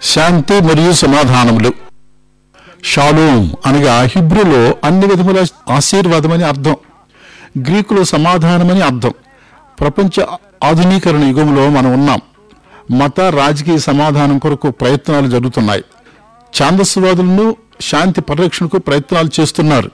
శాంతి మరియు సమాధానములు షాలోం అనగా హిబ్రూలో అన్ని విధముల ఆశీర్వాదమని అర్థం గ్రీకులో సమాధానమని అర్థం ప్రపంచ ఆధునీకరణ యుగంలో మనం ఉన్నాం మత రాజకీయ సమాధానం కొరకు ప్రయత్నాలు జరుగుతున్నాయి ఛాందస్వాదులను శాంతి పరిరక్షణకు ప్రయత్నాలు చేస్తున్నారు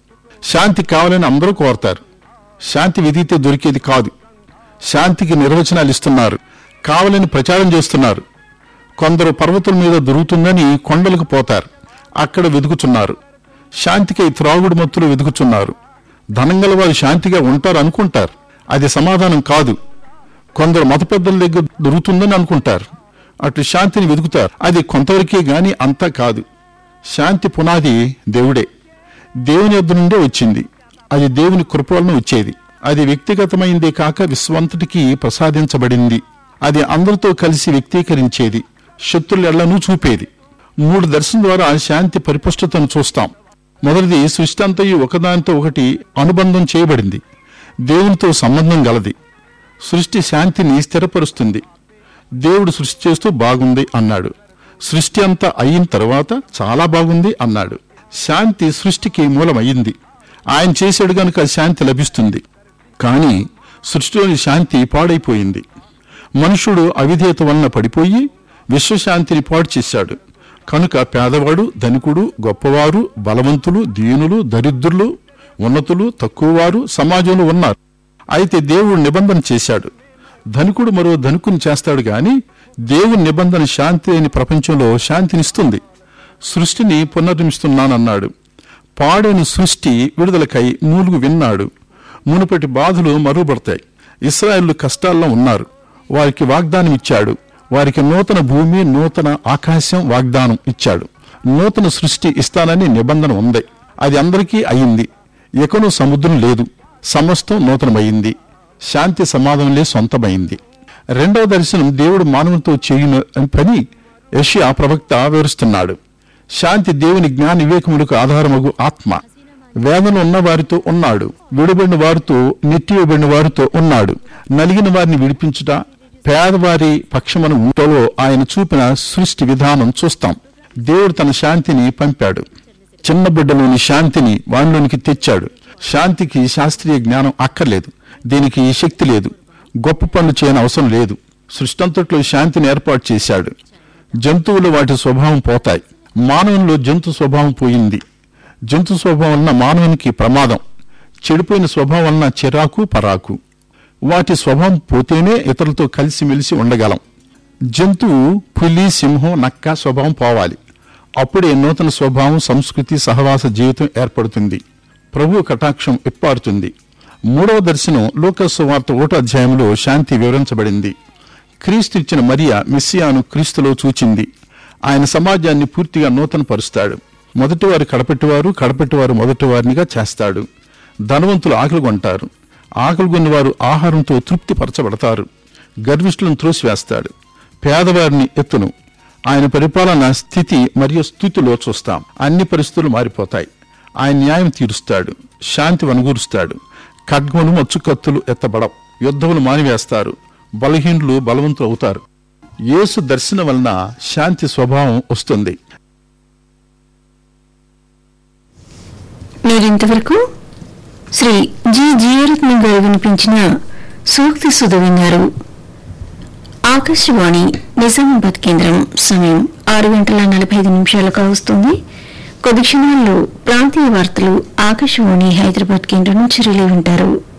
శాంతి కావాలని అందరూ కోరతారు శాంతి విధితే దొరికేది కాదు శాంతికి నిర్వచనాలు ఇస్తున్నారు కావాలని ప్రచారం చేస్తున్నారు కొందరు పర్వతం మీద దొరుకుతుందని కొండలకు పోతారు అక్కడ వెతుకుతున్నారు శాంతికై త్రాగుడు మత్తులు వెతుకుతున్నారు ధనంగల వారు శాంతిగా ఉంటారు అనుకుంటారు అది సమాధానం కాదు కొందరు మత పెద్దల దగ్గర దొరుకుతుందని అనుకుంటారు అటు శాంతిని వెతుకుతారు అది కొంతవరకే గాని అంతా కాదు శాంతి పునాది దేవుడే దేవుని యొద్ద నుండే వచ్చింది అది దేవుని కృప వలన వచ్చేది అది వ్యక్తిగతమైందే కాక విశ్వంతటికి ప్రసాదించబడింది అది అందరితో కలిసి వ్యక్తీకరించేది శత్రులు ఎళ్లను చూపేది మూడు దర్శనం ద్వారా శాంతి పరిపుష్టతను చూస్తాం మొదటిది సృష్టి అంతయు ఒకదానితో ఒకటి అనుబంధం చేయబడింది దేవునితో సంబంధం గలది సృష్టి శాంతిని స్థిరపరుస్తుంది దేవుడు సృష్టి చేస్తూ బాగుంది అన్నాడు సృష్టి అంతా అయిన తర్వాత చాలా బాగుంది అన్నాడు శాంతి సృష్టికి మూలమయ్యింది ఆయన చేశాడు గనుక శాంతి లభిస్తుంది కానీ సృష్టిలోని శాంతి పాడైపోయింది మనుషుడు అవిధేయత వలన పడిపోయి విశ్వశాంతిని పాడు చేశాడు కనుక పేదవాడు ధనికుడు గొప్పవారు బలవంతులు దీనులు దరిద్రులు ఉన్నతులు తక్కువవారు సమాజంలో ఉన్నారు అయితే దేవుడు నిబంధన చేశాడు ధనికుడు మరో ధనికుని చేస్తాడు గాని దేవుని నిబంధన శాంతి లేని ప్రపంచంలో శాంతినిస్తుంది సృష్టిని పునర్నిమిస్తున్నానన్నాడు పాడైన సృష్టి విడుదలకై మూలుగు విన్నాడు మునుపటి బాధలు మరుగుపడతాయి ఇస్రాయేళ్లు కష్టాల్లో ఉన్నారు వారికి వాగ్దానం ఇచ్చాడు వారికి నూతన భూమి నూతన ఆకాశం వాగ్దానం ఇచ్చాడు నూతన సృష్టి ఇస్తానని నిబంధన ఉంది అది అందరికీ అయింది ఎకను సముద్రం లేదు సమస్తం నూతనమైంది శాంతి సమాధానంలే సొంతమైంది రెండవ దర్శనం దేవుడు మానవులతో చేయను అని పని యషియా ప్రవక్త వివరిస్తున్నాడు శాంతి దేవుని జ్ఞాన వివేకములకు ఆధారమగు ఆత్మ వేదన ఉన్న వారితో ఉన్నాడు విడిబడిన వారితో నెట్టివేయబడిన వారితో ఉన్నాడు నలిగిన వారిని విడిపించుట పేదవారి పక్షమున ఉంటలో ఆయన చూపిన సృష్టి విధానం చూస్తాం దేవుడు తన శాంతిని పంపాడు చిన్న బిడ్డలోని శాంతిని వానిలోనికి తెచ్చాడు శాంతికి శాస్త్రీయ జ్ఞానం అక్కర్లేదు దీనికి ఈ శక్తి లేదు గొప్ప పనులు చేయని అవసరం లేదు సృష్టంతట్లో శాంతిని ఏర్పాటు చేశాడు జంతువులు వాటి స్వభావం పోతాయి మానవునిలో జంతు స్వభావం పోయింది జంతు స్వభావం వలన మానవునికి ప్రమాదం చెడిపోయిన స్వభావం వలన చిరాకు పరాకు వాటి స్వభావం పోతేనే ఇతరులతో కలిసిమెలిసి ఉండగలం జంతువు పులి సింహం నక్క స్వభావం పోవాలి అప్పుడే నూతన స్వభావం సంస్కృతి సహవాస జీవితం ఏర్పడుతుంది ప్రభు కటాక్షం ఇప్పారుతుంది మూడవ దర్శనం లోకస్సు వార్త ఒకటో అధ్యాయంలో శాంతి వివరించబడింది క్రీస్తు ఇచ్చిన మరియా మెస్సియాను క్రీస్తులో చూచింది ఆయన సమాజాన్ని పూర్తిగా నూతన పరుస్తాడు మొదటివారు కడపెట్టివారు కడపెట్టివారు మొదటివారినిగా చేస్తాడు ధనవంతులు ఆకలి కొంటారు ఆకలి కొన్నవారు ఆహారంతో తృప్తిపరచబడతారు గర్విష్ఠులను త్రోసివేస్తాడు పేదవారిని ఎత్తును ఆయన పరిపాలన స్థితి మరియు స్థితిలో చూస్తాం అన్ని పరిస్థితులు మారిపోతాయి ఆయన న్యాయం తీరుస్తాడు శాంతి వనగూరుస్తాడు ఖడ్గములు మచ్చుకత్తులు ఎత్తబడవు యుద్ధములు మానివేస్తారు బలహీనులు బలవంతులు అవుతారు యేసు దర్శనం వలన శాంతి స్వభావం వస్తుంది మీరింతవరకు శ్రీ జి జీరత్న గారు వినిపించిన సూక్తి సుధ విన్నారు ఆకాశవాణి నిజామాబాద్ కేంద్రం సమయం ఆరు గంటల నలభై ఐదు నిమిషాలకు వస్తుంది కొద్ది క్షణాల్లో ప్రాంతీయ వార్తలు ఆకాశవాణి హైదరాబాద్ కేంద్రం నుంచి రిలే ఉంటారు